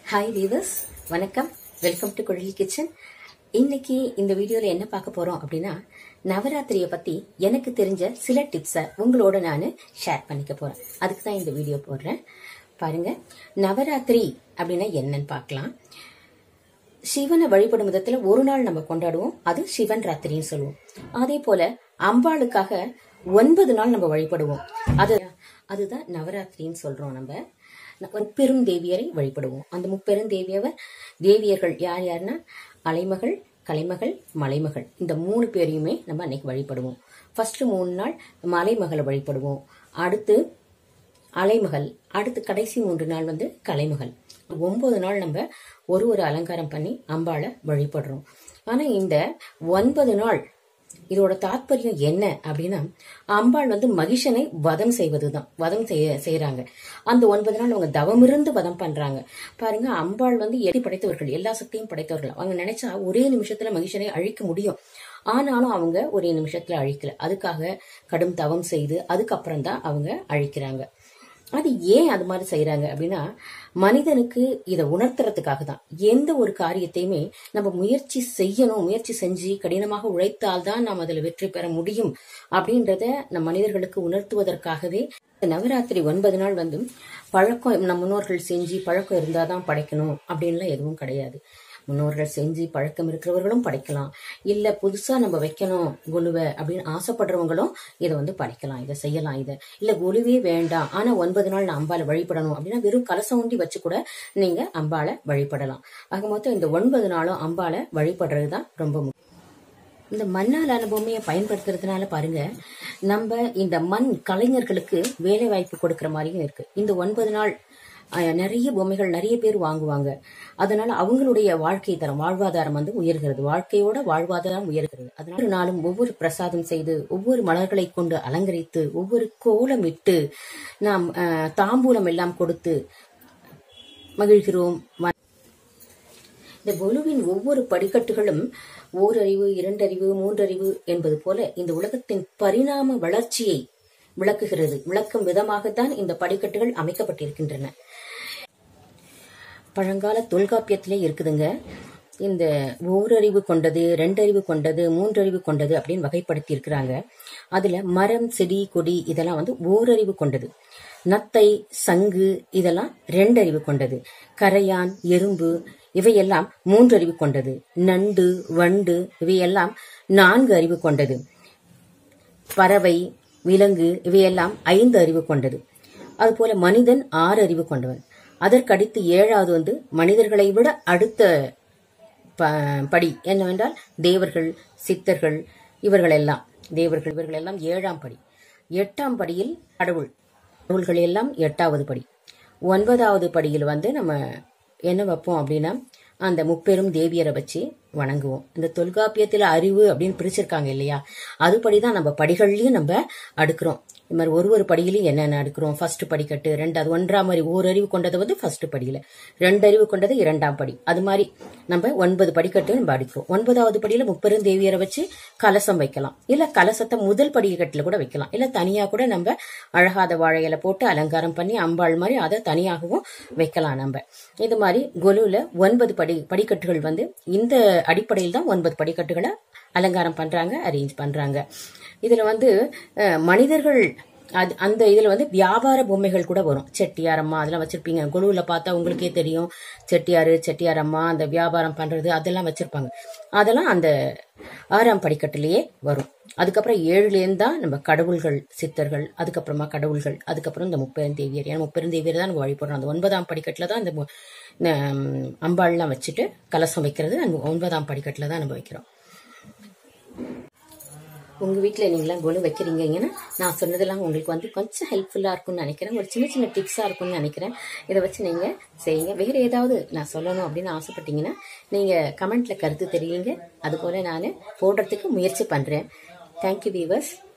hi viewers வணக்கம் welcome to Kuzhali kitchen இன்னைக்கு இந்த வீடியோல என்ன பார்க்க போறோம் அப்படின்னா நவராத்திரியை பத்தி எனக்கு தெரிஞ்ச சில டிப்ஸை உங்களோட நான் ஷேர் பண்ணிக்க போறேன் அதுக்கு தான் இந்த வீடியோ போடுறேன் பாருங்க நவராத்திரி அப்படின்னா என்னன்னு பார்க்கலாம் சிவனை வழிபடும் விதத்துல ஒரு நாள் நம்ம கொண்டாடுவோம் அது சிவன் ராத்திரின்னு சொல்லுவோம் அதே போல அம்பாளுக்காக ஒன்பது நாள் நம்ம வழிபடுவோம் அது அதுதான் நவராத்திரின்னு சொல்றோம் நம்ம முப்பெரும் தேவியரை வழிபடுவோம் அந்த முப்பெரும் தேவியவர் தேவியர்கள் யார் யாருன்னா அலைமகள் கலைமகள் மலைமகள் இந்த மூணு பேரையுமே நம்ம அன்னைக்கு வழிபடுவோம் ஃபர்ஸ்ட் மூணு நாள் மலைமகளை வழிபடுவோம் அடுத்து அலைமகள் அடுத்து கடைசி மூன்று நாள் வந்து கலைமகள் ஒன்பது நாள் நம்ம ஒரு ஒரு அலங்காரம் பண்ணி அம்பாளை வழிபடுறோம் ஆனா இந்த ஒன்பது நாள் இதோட தாத்பரியம் என்ன அப்படின்னா அம்பாள் வந்து மகிஷனை வதம் செய்வதுதான் வதம் செய்ய செய்யறாங்க அந்த ஒன்பது நாள் அவங்க தவமிருந்து வதம் பண்றாங்க பாருங்க அம்பாள் வந்து எட்டி படைத்தவர்கள் எல்லா சக்தியும் படைத்தவர்கள் அவங்க நினைச்சா ஒரே நிமிஷத்துல மகிஷனை அழிக்க முடியும் ஆனாலும் அவங்க ஒரே நிமிஷத்துல அழிக்கல அதுக்காக கடும் தவம் செய்து அதுக்கப்புறம் தான் அவங்க அழிக்கிறாங்க அது ஏன் அது மாதிரி செய்யறாங்க அப்படின்னா மனிதனுக்கு இதை உணர்த்துறதுக்காக தான் எந்த ஒரு காரியத்தையுமே நம்ம முயற்சி செய்யணும் முயற்சி செஞ்சு கடினமாக உழைத்தால் தான் நாம் அதில் வெற்றி பெற முடியும் அப்படின்றத நம் மனிதர்களுக்கு உணர்த்துவதற்காகவே நவராத்திரி ஒன்பது நாள் வந்து பழக்கம் நம் முன்னோர்கள் செஞ்சு பழக்கம் இருந்தாதான் படைக்கணும் அப்படின்லாம் எதுவும் கிடையாது முன்னோர்கள் செஞ்சு பழக்கம் இருக்கிறவர்களும் படைக்கலாம் இல்ல புதுசா நம்ம வைக்கணும் குழுவை அப்படின்னு ஆசைப்படுறவங்களும் இதை வந்து படைக்கலாம் இதை செய்யலாம் இதை இல்ல குழுவே வேண்டாம் ஆனா ஒன்பது நாள் நான் அம்பாலை வழிபடணும் அப்படின்னா வெறும் கலசம் ஒண்டி வச்சு கூட நீங்க அம்பாலை வழிபடலாம் ஆக மொத்தம் இந்த ஒன்பது நாளும் அம்பாலை வழிபடுறதுதான் ரொம்ப முக்கியம் இந்த மண்ணால் அனுபவமையை பயன்படுத்துறதுனால பாருங்க நம்ம இந்த மண் கலைஞர்களுக்கு வேலை வாய்ப்பு கொடுக்கற மாதிரியும் இருக்கு இந்த ஒன்பது நாள் நிறைய பொம்மைகள் நிறைய பேர் வாங்குவாங்க அதனால அவங்களுடைய வாழ்க்கை தரம் வாழ்வாதாரம் வந்து உயர்கிறது வாழ்க்கையோட வாழ்வாதாரம் உயர்கிறது அதனால நாளும் ஒவ்வொரு பிரசாதம் செய்து ஒவ்வொரு மலர்களை கொண்டு அலங்கரித்து ஒவ்வொரு கோலமிட்டு நாம் தாம்பூலம் எல்லாம் கொடுத்து மகிழ்கிறோம் இந்த குழுவின் ஒவ்வொரு படிக்கட்டுகளும் ஓரறிவு இரண்டறிவு மூன்றறிவு என்பது போல இந்த உலகத்தின் பரிணாம வளர்ச்சியை விளக்குகிறது விளக்கும் விதமாகத்தான் இந்த படிக்கட்டுகள் அமைக்கப்பட்டிருக்கின்றன பழங்கால தொல்காப்பியத்திலே இருக்குதுங்க இந்த ஓரறிவு கொண்டது ரெண்டறிவு கொண்டது மூன்றறிவு கொண்டது அப்படின்னு வகைப்படுத்தி இருக்கிறாங்க அதுல மரம் செடி கொடி இதெல்லாம் வந்து ஓரறிவு கொண்டது நத்தை சங்கு இதெல்லாம் ரெண்டறிவு கொண்டது கரையான் எறும்பு இவையெல்லாம் மூன்றறிவு கொண்டது நண்டு வண்டு இவையெல்லாம் நான்கு அறிவு கொண்டது பறவை விலங்கு இவையெல்லாம் ஐந்து அறிவு கொண்டது அதுபோல மனிதன் ஆறு அறிவு கொண்டவன் அதற்கடுத்து ஏழாவது வந்து மனிதர்களை விட அடுத்த படி என்னவென்றால் தேவர்கள் சித்தர்கள் இவர்கள் எல்லாம் தேவர்கள் இவர்கள் எல்லாம் ஏழாம் படி எட்டாம் படியில் கடவுள் கடவுள்கள் எல்லாம் எட்டாவது படி ஒன்பதாவது படியில் வந்து நம்ம என்ன வைப்போம் அப்படின்னா அந்த முப்பெரும் தேவியரை வச்சு வணங்குவோம் இந்த தொல்காப்பியத்தில் அறிவு அப்படின்னு பிரிச்சிருக்காங்க இல்லையா அதுபடிதான் நம்ம படிகள்லயும் நம்ம அடுக்கிறோம் இது மாதிரி ஒரு ஒரு படியிலையும் என்னென்ன அடுக்கிறோம் ஃபர்ஸ்ட் படிக்கட்டு ரெண்டாவது ஒன்றாம் மாதிரி ஓர் அறிவு கொண்டது வந்து ஃபர்ஸ்ட் படியில ரெண்டு அறிவு கொண்டது இரண்டாம் படி அது மாதிரி நம்ம ஒன்பது படிக்கட்டு நம்ம அடிக்கிறோம் ஒன்பதாவது படியில முப்பெரும் தேவியரை வச்சு கலசம் வைக்கலாம் இல்ல கலசத்தை முதல் படிக்கட்டுல கூட வைக்கலாம் இல்ல தனியா கூட நம்ம அழகாத வாழையில போட்டு அலங்காரம் பண்ணி அம்பாள் மாதிரி அதை தனியாகவும் வைக்கலாம் நம்ம இது மாதிரி கொலுல ஒன்பது படி படிக்கட்டுகள் வந்து இந்த அடிப்படையில் தான் ஒன்பது படிக்கட்டுகளை அலங்காரம் பண்றாங்க அரேஞ்ச் பண்றாங்க இதுல வந்து மனிதர்கள் அது அந்த இதுல வந்து வியாபார பொம்மைகள் கூட வரும் செட்டியார் அம்மா அதெல்லாம் வச்சிருப்பீங்க குழுவில் பார்த்தா உங்களுக்கே தெரியும் செட்டியாரு செட்டியார் அம்மா அந்த வியாபாரம் பண்றது அதெல்லாம் வச்சிருப்பாங்க அதெல்லாம் அந்த ஆறாம் படிக்கட்டிலேயே வரும் அதுக்கப்புறம் ஏழுலேருந்து தான் நம்ம கடவுள்கள் சித்தர்கள் அதுக்கப்புறமா கடவுள்கள் அதுக்கப்புறம் இந்த முப்பெருந்தேவியர் ஏன்னா முப்பெருந்தேவியர் தான் நம்ம வழிபடுறோம் அந்த ஒன்பதாம் படிக்கட்டில் தான் இந்த அம்பாள்லாம் வச்சுட்டு கலசம் வைக்கிறது அந்த ஒன்பதாம் படிக்கட்டில் தான் நம்ம வைக்கிறோம் உங்கள் வீட்டில் நீங்களாம் கொலு வைக்கிறீங்கன்னா நான் சொன்னதெல்லாம் உங்களுக்கு வந்து கொஞ்சம் ஹெல்ப்ஃபுல்லாக இருக்கும்னு நினைக்கிறேன் ஒரு சின்ன சின்ன டிப்ஸாக இருக்கும்னு நினைக்கிறேன் இதை வச்சு நீங்கள் செய்யுங்க வேறு ஏதாவது நான் சொல்லணும் அப்படின்னு ஆசைப்பட்டீங்கன்னா நீங்கள் கமெண்ட்டில் கருத்து தெரியுங்க அதுபோல் நான் போடுறதுக்கு முயற்சி பண்ணுறேன் தேங்க்யூ வீவர்ஸ்